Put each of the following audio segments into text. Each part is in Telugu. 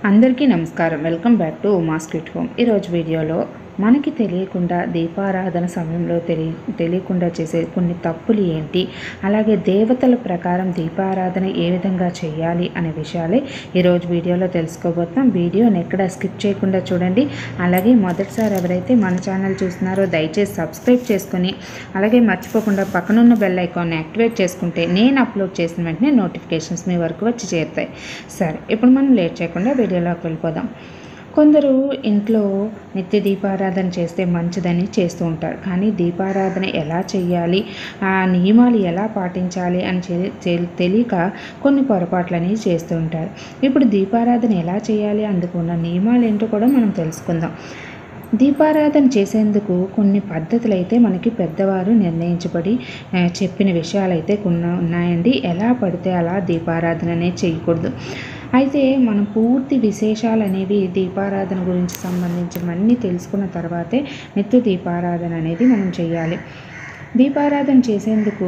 అందరికీ నమస్కారం వెల్కమ్ బ్యాక్ టు ఉమాస్ క్విట్ హోమ్ ఈరోజు వీడియోలో మనకి తెలియకుండా దీపారాధన సమయంలో తెలియ తెలియకుండా చేసే కొన్ని తప్పులు ఏంటి అలాగే దేవతల ప్రకారం దీపారాధన ఏ విధంగా చేయాలి అనే విషయాలే ఈరోజు వీడియోలో తెలుసుకోబోతున్నాం వీడియోని ఎక్కడ స్కిప్ చేయకుండా చూడండి అలాగే మొదటిసారి ఎవరైతే మన ఛానల్ చూస్తున్నారో దయచేసి సబ్స్క్రైబ్ చేసుకొని అలాగే మర్చిపోకుండా పక్కనున్న బెల్ ఐకాన్ని యాక్టివేట్ చేసుకుంటే నేను అప్లోడ్ చేసిన వెంటనే నోటిఫికేషన్స్ మీ వరకు వచ్చి చేరుతాయి సరే ఇప్పుడు మనం లేట్ చేయకుండా వీడియోలోకి వెళ్ళిపోదాం కొందరు ఇంట్లో నిత్య దీపారాధన చేస్తే మంచిదని చేస్తూ ఉంటారు కానీ దీపారాధన ఎలా చేయాలి ఆ నియమాలు ఎలా పాటించాలి అని చె- తె- తెలియక కొన్ని పొరపాట్లని చేస్తూ ఉంటారు ఇప్పుడు దీపారాధన ఎలా చేయాలి అందుకు ఉన్న నియమాలు ఏంటో కూడా మనం తెలుసుకుందాం దీపారాధన చేసేందుకు కొన్ని పద్ధతులు అయితే మనకి పెద్దవారు నిర్ణయించబడి ఆ, చెప్పిన విషయాలు అయితే కొన్ని ఉన్నాయండి ఎలా పడితే అలా దీపారాధన అనేది చేయకూడదు అయితే మనం పూర్తి విశేషాలు అనేవి దీపారాధన గురించి సంబంధించినవన్నీ తెలుసుకున్న తర్వాతే నిత్య దీపారాధన అనేది మనం చేయాలి దీపారాధన చేసేందుకు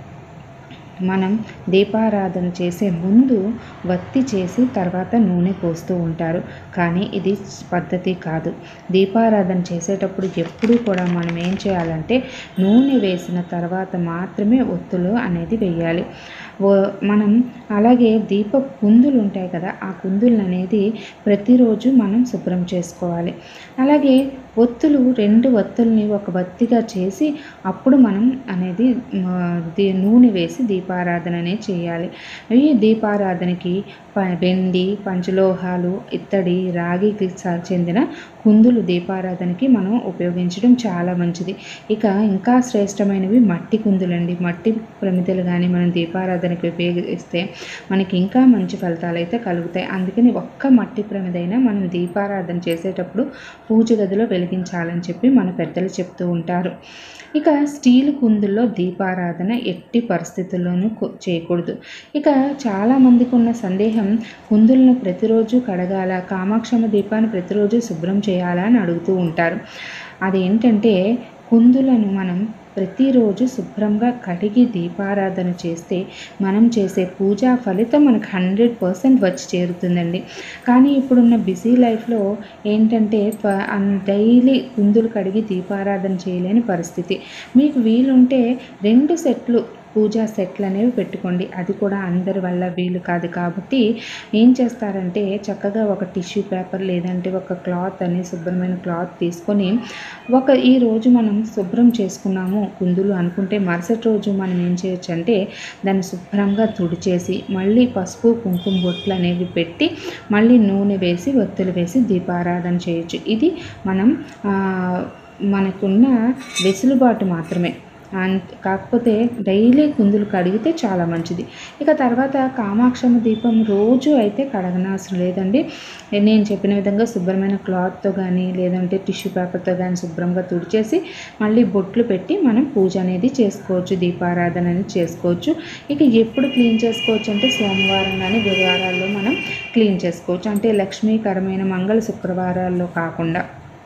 మనం దీపారాధన చేసే ముందు వత్తి చేసి తర్వాత నూనె పోస్తూ ఉంటారు కానీ ఇది పద్ధతి కాదు దీపారాధన చేసేటప్పుడు ఎప్పుడూ కూడా మనం ఏం చేయాలంటే నూనె వేసిన తర్వాత మాత్రమే ఒత్తులు అనేది వేయాలి ఓ- మనం అలాగే దీప కుందులు ఉంటాయి కదా ఆ కుందులు అనేది ప్రతిరోజు మనం శుభ్రం చేసుకోవాలి అలాగే ఒత్తులు రెండు ఒత్తుల్ని ఒక బత్తిగా చేసి అప్పుడు మనం అనేది మ, దీ నూనె వేసి దీపారాధన అనేది చేయాలి ఈ దీపారాధనకి ప వెండి పంచలోహాలు ఇత్తడి రాగికి స- చెందిన కుందులు దీపారాధనకి మనం ఉపయోగించడం చాలా మంచిది ఇక ఇంకా శ్రేష్టమైనవి మట్టి కుందులండి మట్టి ప్రమిదలు కానీ మనం దీపారాధనకి ఉపయోగిస్తే మనకి ఇంకా మంచి ఫలితాలు అయితే కలుగుతాయి అందుకని ఒక్క మట్టి ప్రమిదైనా మనం దీపారాధన చేసేటప్పుడు పూజ గదిలో వెలిగించాలని చెప్పి మన పెద్దలు చెప్తూ ఉంటారు ఇక స్టీల్ కుందుల్లో దీపారాధన ఎట్టి పరిస్థితుల్లోనూ కు- చేయకూడదు ఇక చాలామందికి ఉన్న సందేహం కుందులను ప్రతిరోజు కడగాల కామాక్షమ్మ దీపాన్ని ప్రతిరోజు శుభ్రం చేయాలా అని అడుగుతూ ఉంటారు అదేంటంటే కుందులను మనం ప్రతిరోజు శుభ్రంగా కడిగి దీపారాధన చేస్తే మనం చేసే పూజా ఫలితం మనకు హండ్రెడ్ పర్సెంట్ వచ్చి చేరుతుందండి కానీ ఇప్పుడున్న బిజీ లైఫ్లో ఏంటంటే డైలీ కుందులు కడిగి దీపారాధన చేయలేని పరిస్థితి మీకు వీలుంటే రెండు సెట్లు పూజా సెట్లు అనేవి పెట్టుకోండి అది కూడా అందరి వల్ల వీలు కాదు కాబట్టి ఏం చేస్తారంటే చక్కగా ఒక టిష్యూ పేపర్ లేదంటే ఒక క్లాత్ అని శుభ్రమైన క్లాత్ తీసుకొని ఒక ఈ రోజు మనం శుభ్రం చేసుకున్నాము కుందులు అనుకుంటే మరుసటి రోజు మనం ఏం చేయొచ్చు అంటే దాన్ని శుభ్రంగా తుడిచేసి మళ్ళీ పసుపు కుంకుమ బొట్లు అనేవి పెట్టి మళ్ళీ నూనె వేసి ఒత్తులు వేసి దీపారాధన చేయొచ్చు ఇది మనం ఆ, మనకున్న వెసులుబాటు మాత్రమే అంత కాకపోతే డైలీ కుందులు కడిగితే చాలా మంచిది ఇక తర్వాత కామాక్షమ్మ దీపం రోజు అయితే కడగనవసరం లేదండి నేను చెప్పిన విధంగా శుభ్రమైన క్లాత్తో కానీ లేదంటే టిష్యూ పేపర్తో కానీ శుభ్రంగా తుడిచేసి మళ్ళీ బొట్లు పెట్టి మనం పూజ అనేది చేసుకోవచ్చు దీపారాధన అనేది చేసుకోవచ్చు ఇక ఎప్పుడు క్లీన్ చేసుకోవచ్చు అంటే సోమవారం కానీ గురువారాల్లో మనం క్లీన్ చేసుకోవచ్చు అంటే లక్ష్మీకరమైన మంగళ శుక్రవారాల్లో కాకుండా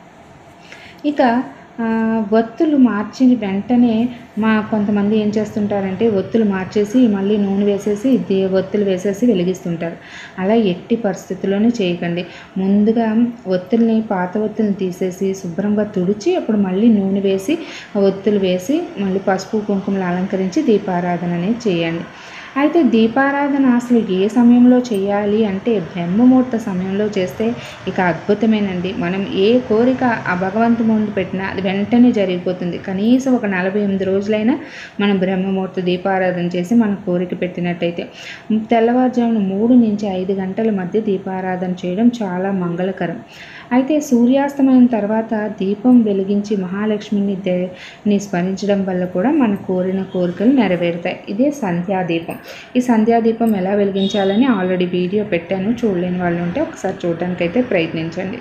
ఇక ఆ, ఒత్తులు మార్చిన వెంటనే మా కొంతమంది ఏం చేస్తుంటారంటే ఒత్తులు మార్చేసి మళ్ళీ నూనె వేసేసి దే ఒత్తులు వేసేసి వెలిగిస్తుంటారు అలా ఎట్టి పరిస్థితుల్లోనే చేయకండి ముందుగా ఒత్తుల్ని పాత ఒత్తుల్ని తీసేసి శుభ్రంగా తుడిచి అప్పుడు మళ్ళీ నూనె వేసి ఆ ఒత్తులు వేసి మళ్ళీ పసుపు కుంకుమలు అలంకరించి దీపారాధన అనేది చేయండి అయితే దీపారాధన అసలు ఏ సమయంలో చేయాలి అంటే బ్రహ్మముహూర్త సమయంలో చేస్తే ఇక అద్భుతమేనండి మనం ఏ కోరిక ఆ భగవంతు ముందు పెట్టినా అది వెంటనే జరిగిపోతుంది కనీసం ఒక నలభై ఎనిమిది రోజులైనా మనం బ్రహ్మముహూర్త దీపారాధన చేసి మన కోరిక పెట్టినట్టయితే తెల్లవారుజామున మూడు నుంచి ఐదు గంటల మధ్య దీపారాధన చేయడం చాలా మంగళకరం అయితే సూర్యాస్తమయం తర్వాత దీపం వెలిగించి మహాలక్ష్మిని దే- ని స్మరించడం వల్ల కూడా మన కోరిన కోరికలు నెరవేరుతాయి ఇదే సంధ్యాదీపం ఈ సంధ్యాదీపం ఎలా వెలిగించాలని ఆల్రెడీ వీడియో పెట్టాను చూడలేని వాళ్ళు ఉంటే ఒకసారి చూడడానికైతే ప్రయత్నించండి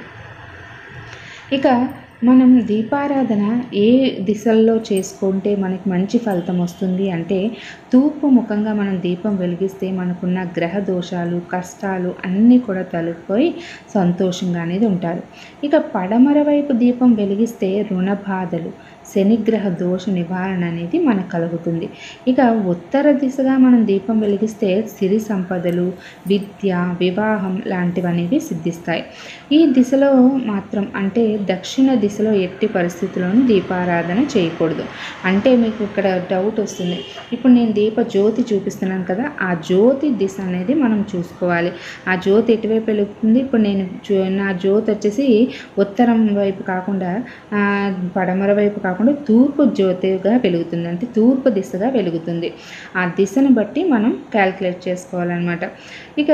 ఇక మనం దీపారాధన ఏ దిశల్లో చేసుకుంటే మనకి మంచి ఫలితం వస్తుంది అంటే తూర్పు ముఖంగా మనం దీపం వెలిగిస్తే మనకున్న గ్రహ దోషాలు కష్టాలు అన్నీ కూడా తొలగిపోయి సంతోషంగా అనేది ఉంటారు ఇక పడమర వైపు దీపం వెలిగిస్తే రుణ బాధలు శనిగ్రహ దోష నివారణ అనేది మనకు కలుగుతుంది ఇక ఉత్తర దిశగా మనం దీపం వెలిగిస్తే సిరి సంపదలు విద్య వివాహం లాంటివి అనేవి సిద్ధిస్తాయి ఈ దిశలో మాత్రం అంటే దక్షిణ దిశలో ఎట్టి పరిస్థితుల్లోనూ దీపారాధన చేయకూడదు అంటే మీకు ఇక్కడ డౌట్ వస్తుంది ఇప్పుడు నేను దీప జ్యోతి చూపిస్తున్నాను కదా ఆ జ్యోతి దిశ అనేది మనం చూసుకోవాలి ఆ జ్యోతి ఎటువైపు వెలుగుతుంది ఇప్పుడు నేను జ్యో- నా జ్యోతి వచ్చేసి ఉత్తరం వైపు కాకుండా ఆ, పడమర వైపు కాకుండా తూర్పు జ్యోతిగా వెలుగుతుంది అంటే తూర్పు దిశగా వెలుగుతుంది ఆ దిశను బట్టి మనం క్యాల్కులేట్ చేసుకోవాలన్నమాట ఇక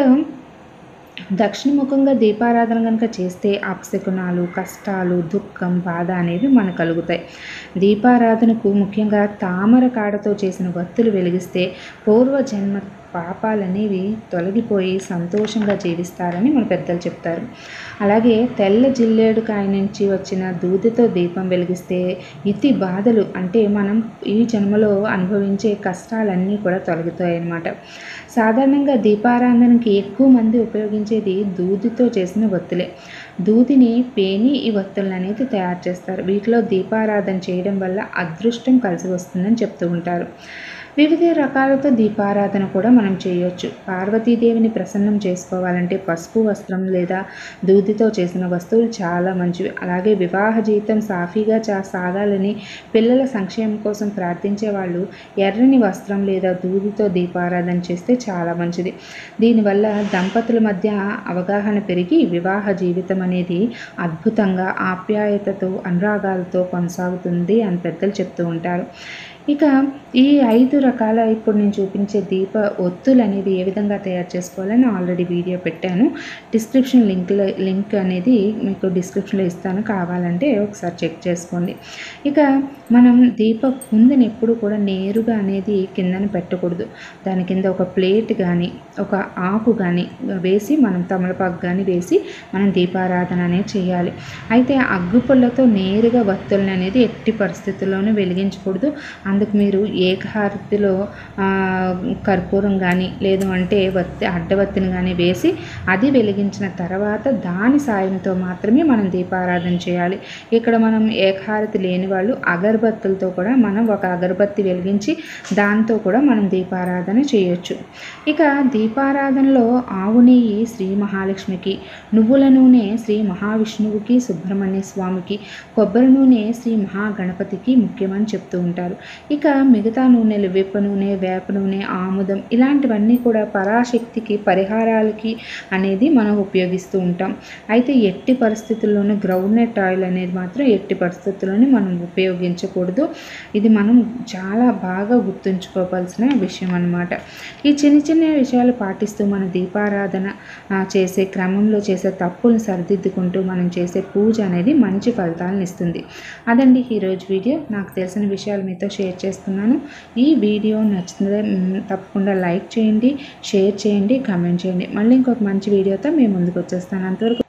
దక్షిణముఖంగా దీపారాధన కనుక చేస్తే అపశకునాలు కష్టాలు దుఃఖం బాధ అనేవి మనకు కలుగుతాయి దీపారాధనకు ముఖ్యంగా తామర కాడతో చేసిన వత్తులు వెలిగిస్తే పూర్వజన్మ పాపాలనేవి తొలగిపోయి సంతోషంగా జీవిస్తారని మన పెద్దలు చెప్తారు అలాగే తెల్ల జిల్లేడు కాయ నుంచి వచ్చిన దూదితో దీపం వెలిగిస్తే ఇతి బాధలు అంటే మనం ఈ జన్మలో అనుభవించే కష్టాలన్నీ కూడా తొలగుతాయి అన్నమాట సాధారణంగా దీపారాధనకి ఎక్కువ మంది ఉపయోగించేది దూదితో చేసిన వత్తులే దూదిని పేని ఈ వత్తులను అనేది తయారు చేస్తారు వీటిలో దీపారాధన చేయడం వల్ల అదృష్టం కలిసి వస్తుందని చెప్తూ ఉంటారు వివిధ రకాలతో దీపారాధన కూడా మనం చేయొచ్చు పార్వతీదేవిని ప్రసన్నం చేసుకోవాలంటే పసుపు వస్త్రం లేదా దూదితో చేసిన వస్తువులు చాలా మంచివి అలాగే వివాహ జీవితం సాఫీగా చా సాగాలని పిల్లల సంక్షేమం కోసం ప్రార్థించే వాళ్ళు ఎర్రని వస్త్రం లేదా దూదితో దీపారాధన చేస్తే చాలా మంచిది దీనివల్ల దంపతుల మధ్య అవగాహన పెరిగి వివాహ జీవితం అనేది అద్భుతంగా ఆప్యాయతతో అనురాగాలతో కొనసాగుతుంది అని పెద్దలు చెప్తూ ఉంటారు ఇక ఈ ఐదు రకాల ఇప్పుడు నేను చూపించే దీప ఒత్తులు అనేవి ఏ విధంగా తయారు చేసుకోవాలని ఆల్రెడీ వీడియో పెట్టాను డిస్క్రిప్షన్ లింక్లో లింక్ అనేది మీకు డిస్క్రిప్షన్లో ఇస్తాను కావాలంటే ఒకసారి చెక్ చేసుకోండి ఇక మనం దీప కుందని ఎప్పుడు కూడా నేరుగా అనేది కిందన పెట్టకూడదు దాని కింద ఒక ప్లేట్ కానీ ఒక ఆకు కానీ వేసి మనం తమలపాకు కానీ వేసి మనం దీపారాధన అనేది చేయాలి అయితే అగ్గుపుల్లతో నేరుగా వత్తుల్ని అనేది ఎట్టి పరిస్థితుల్లోనూ వెలిగించకూడదు అందుకు మీరు ఏకహారతిలో ఆ, కర్పూరం కానీ లేదు అంటే వత్తి అడ్డవత్తిని కానీ వేసి అది వెలిగించిన తర్వాత దాని సాయంతో మాత్రమే మనం దీపారాధన చేయాలి ఇక్కడ మనం ఏకహారతి లేని వాళ్ళు అగరబత్తులతో కూడా మనం ఒక అగరబత్తి వెలిగించి దాంతో కూడా మనం దీపారాధన చేయొచ్చు ఇక దీపారాధనలో ఆవు నెయ్యి శ్రీ మహాలక్ష్మికి నువ్వుల నూనె శ్రీ మహావిష్ణువుకి సుబ్రహ్మణ్య స్వామికి కొబ్బరి నూనె శ్రీ మహాగణపతికి ముఖ్యమని చెప్తూ ఉంటారు ఇక మిగతా నూనెలు వేప నూనె వేప నూనె ఆముదం ఇలాంటివన్నీ కూడా పరాశక్తికి పరిహారాలకి అనేది మనం ఉపయోగిస్తూ ఉంటాం అయితే ఎట్టి పరిస్థితుల్లోనూ గ్రౌండ్నట్ ఆయిల్ అనేది మాత్రం ఎట్టి పరిస్థితుల్లోనూ మనం ఉపయోగించకూడదు ఇది మనం చాలా బాగా గుర్తుంచుకోవాల్సిన విషయం అన్నమాట ఈ చిన్న చిన్న విషయాలు పాటిస్తూ మన దీపారాధన ఆ, చేసే క్రమంలో చేసే తప్పులను సరిదిద్దుకుంటూ మనం చేసే పూజ అనేది మంచి ఫలితాలను ఇస్తుంది అదండి ఈరోజు వీడియో నాకు తెలిసిన విషయాలు మీతో షేర్ చేస్తున్నాను ఈ వీడియో నచ్చితే మ్, తప్పకుండా లైక్ చేయండి షేర్ చేయండి కామెంట్ చేయండి మళ్ళీ ఇంకొక మంచి వీడియోతో మేము ముందుకు వచ్చేస్తాను అంతవరకు